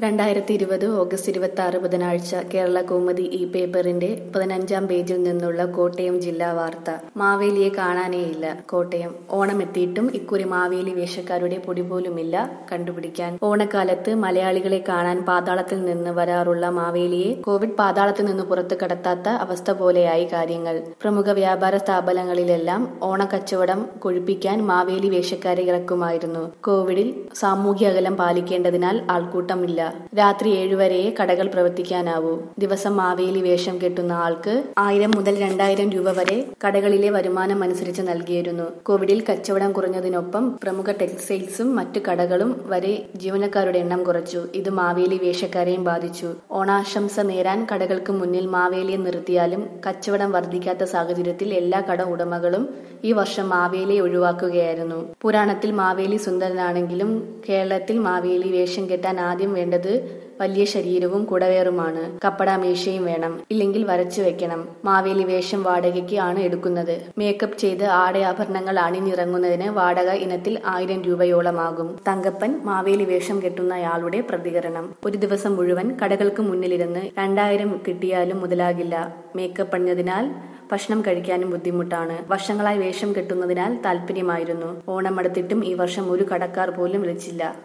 രണ്ടായിരത്തി ഇരുപത് ഓഗസ്റ്റ് ഇരുപത്തി ആറ് ബുധനാഴ്ച കേരള കൗമുദി ഈ പേപ്പറിന്റെ പതിനഞ്ചാം പേജിൽ നിന്നുള്ള കോട്ടയം ജില്ലാ വാർത്ത മാവേലിയെ കാണാനേയില്ല കോട്ടയം ഓണം എത്തിയിട്ടും ഇക്കുറി മാവേലി വേഷക്കാരുടെ പൊടി പോലുമില്ല കണ്ടുപിടിക്കാൻ ഓണക്കാലത്ത് മലയാളികളെ കാണാൻ പാതാളത്തിൽ നിന്ന് വരാറുള്ള മാവേലിയെ കോവിഡ് പാതാളത്തിൽ നിന്ന് പുറത്തു കടത്താത്ത അവസ്ഥ പോലെയായി കാര്യങ്ങൾ പ്രമുഖ വ്യാപാര സ്ഥാപനങ്ങളിലെല്ലാം ഓണക്കച്ചവടം കൊഴുപ്പിക്കാൻ മാവേലി വേഷക്കാരെ ഇറക്കുമായിരുന്നു കോവിഡിൽ സാമൂഹ്യ അകലം പാലിക്കേണ്ടതിനാൽ ആൾക്കൂട്ടമില്ല രാത്രി ഏഴുവരെയേ കടകൾ പ്രവർത്തിക്കാനാവൂ ദിവസം മാവേലി വേഷം കെട്ടുന്ന ആൾക്ക് ആയിരം മുതൽ രണ്ടായിരം രൂപ വരെ കടകളിലെ വരുമാനം അനുസരിച്ച് നൽകിയിരുന്നു കോവിഡിൽ കച്ചവടം കുറഞ്ഞതിനൊപ്പം പ്രമുഖ ടെക്സ്റ്റൈൽസും മറ്റു കടകളും വരെ ജീവനക്കാരുടെ എണ്ണം കുറച്ചു ഇത് മാവേലി വേഷക്കാരെയും ബാധിച്ചു ഓണാശംസ നേരാൻ കടകൾക്ക് മുന്നിൽ മാവേലിയെ നിർത്തിയാലും കച്ചവടം വർദ്ധിക്കാത്ത സാഹചര്യത്തിൽ എല്ലാ കട ഉടമകളും ഈ വർഷം മാവേലിയെ ഒഴിവാക്കുകയായിരുന്നു പുരാണത്തിൽ മാവേലി സുന്ദരനാണെങ്കിലും കേരളത്തിൽ മാവേലി വേഷം കെട്ടാൻ ആദ്യം വേണ്ടത് വലിയ ശരീരവും കുടവേറുമാണ് കപ്പട മീശയും വേണം ഇല്ലെങ്കിൽ വരച്ചു വെക്കണം മാവേലി വേഷം വാടകയ്ക്ക് ആണ് എടുക്കുന്നത് മേക്കപ്പ് ചെയ്ത് ആടയാഭരണങ്ങൾ അണിനിറങ്ങുന്നതിന് വാടക ഇനത്തിൽ ആയിരം രൂപയോളമാകും തങ്കപ്പൻ മാവേലി വേഷം കെട്ടുന്നയാളുടെ പ്രതികരണം ഒരു ദിവസം മുഴുവൻ കടകൾക്ക് മുന്നിലിരുന്ന് രണ്ടായിരം കിട്ടിയാലും മുതലാകില്ല മേക്കപ്പ് അണിഞ്ഞതിനാൽ ഭക്ഷണം കഴിക്കാനും ബുദ്ധിമുട്ടാണ് വർഷങ്ങളായി വേഷം കെട്ടുന്നതിനാൽ താല്പര്യമായിരുന്നു ഓണം അടുത്തിട്ടും ഈ വർഷം ഒരു കടക്കാർ പോലും വിളിച്ചില്ല